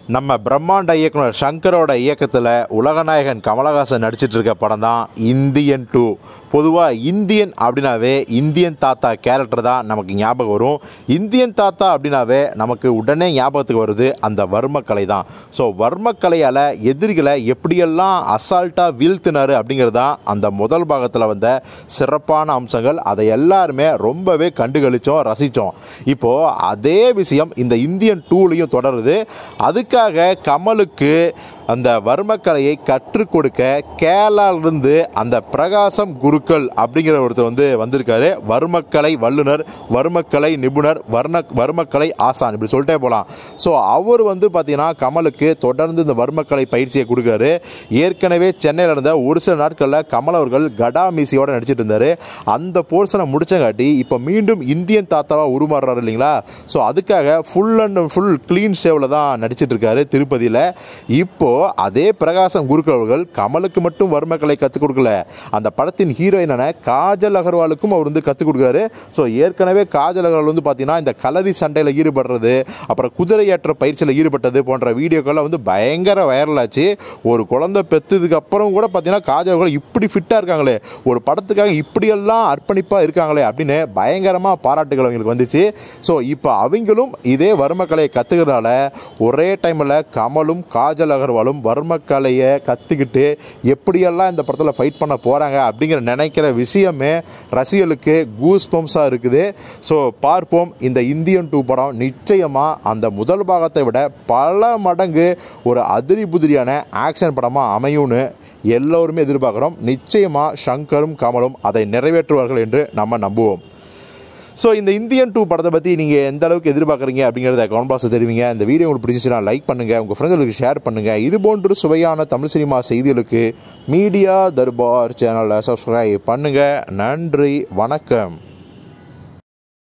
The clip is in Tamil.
நம்ம பிரம்மாண்ட இயக்குனர் சங்கரோட இயக்கத்தில் உலகநாயகன் கமலஹாசன் நடிச்சிட்டு இருக்க படம் தான் இந்தியன் டூ பொதுவாக இந்தியன் அப்படின்னாவே இந்தியன் தாத்தா கேரக்டர் தான் நமக்கு ஞாபகம் வரும் இந்தியன் தாத்தா அப்படின்னாவே நமக்கு உடனே ஞாபகத்துக்கு வருது அந்த வர்மக்கலை தான் ஸோ வர்மக்கலையால் எதிரிகளை எப்படியெல்லாம் அசால்ட்டாக வீழ்த்தினாரு அப்படிங்கிறது தான் அந்த முதல் பாகத்தில் வந்த சிறப்பான அம்சங்கள் அதை எல்லாருமே ரொம்பவே கண்டுகளிச்சோம் ரசித்தோம் இப்போது அதே விஷயம் இந்த இந்தியன் டூலையும் தொடருது அதுக்காக கமலுக்கு அந்த வர்மக்கலையை கற்றுக் கொடுக்க கேரளாவிலிருந்து அந்த பிரகாசம் குருக்கள் அப்படிங்கிற ஒருத்தர் வந்து வந்திருக்காரு வர்மக்கலை வல்லுனர் வர்மக்கலை நிபுணர் வர்ண வர்மக்கலை ஆசான் இப்படி சொல்லிட்டே போகலாம் ஸோ அவர் வந்து பார்த்தீங்கன்னா கமலுக்கு தொடர்ந்து இந்த வர்மக்கலை பயிற்சியை கொடுக்குறாரு ஏற்கனவே சென்னையில் இருந்த ஒரு சில நாட்களில் கமல் அவர்கள் கடா மீசியோட நடிச்சிட்டு இருந்தார் அந்த போர்ஷனை முடிச்சங்காட்டி இப்போ மீண்டும் இந்தியன் தாத்தாவாக உருமாறுறாரு இல்லைங்களா ஸோ அதுக்காக ஃபுல் அண்ட் ஃபுல் க்ளீன் ஷேவில் தான் நடிச்சிட்டு இருக்காரு திருப்பதியில் இப்போ அதே பிரகாசம் குருக்கள் அவர்கள் கமலுக்கு மட்டும் வர்மக்கலை கற்றுக் கொடுக்கல அந்த படத்தின் ஹீரோயினான காஜல் அகர்வாலுக்கும் அவர் வந்து கற்றுக் கொடுக்குறாரு ஸோ ஏற்கனவே காஜல் அகர்வால் வந்து பார்த்தீங்கன்னா இந்த கலரி சண்டையில் ஈடுபடுறது அப்புறம் குதிரை ஏற்ற பயிற்சியில் ஈடுபட்டது போன்ற வீடியோக்கள்லாம் வந்து பயங்கர வைரல் ஆச்சு ஒரு குழந்தை பெற்றதுக்கு அப்புறம் கூட பார்த்தீங்கன்னா காஜல் அகர்வால் இப்படி ஃபிட்டாக இருக்காங்களே ஒரு படத்துக்காக இப்படியெல்லாம் அர்ப்பணிப்பாக இருக்காங்களே அப்படின்னு பயங்கரமாக பாராட்டுகள் அவங்களுக்கு வந்துச்சு ஸோ இப்போ அவங்களும் இதே வர்மக்கலையை கற்றுக்கிறதுனால ஒரே டைமில் கமலும் காஜல் அகர்வாலும் வர்மக்கலையை கற்றுக்கிட்டு எப்படியெல்லாம் இந்த படத்தில் ஃபைட் பண்ண போகிறாங்க அப்படிங்கிற நினைக்கிற விஷயமே ரசிகர்களுக்கு கூஸ் பம்ஸாக இருக்குது ஸோ பார்ப்போம் இந்த இந்தியன் டூ படம் நிச்சயமாக அந்த முதல் பாகத்தை விட பல மடங்கு ஒரு அதிரி புதிரியான ஆக்ஷன் படமாக அமையும்னு எல்லோருமே எதிர்பார்க்குறோம் நிச்சயமாக சங்கரும் கமலும் அதை நிறைவேற்றுவார்கள் என்று நம்ம நம்புவோம் ஸோ இந்த இந்தியன் டூ படத்தை பற்றி நீங்கள் எந்த அளவுக்கு எதிர்பார்க்குறீங்க அப்படிங்கிறத கமெண்ட் பாக்ஸ் தெரிவிங்க இந்த வீடியோ உங்களுக்கு பிடிச்சிச்சுன்னா லைக் பண்ணுங்கள் உங்கள் ஃப்ரெண்ட்களுக்கு ஷேர் பண்ணுங்கள் இது போன்று சுவையான தமிழ் சினிமா செய்திகளுக்கு மீடியா தர்பார் சேனலை சப்ஸ்கிரைப் பண்ணுங்கள் நன்றி வணக்கம்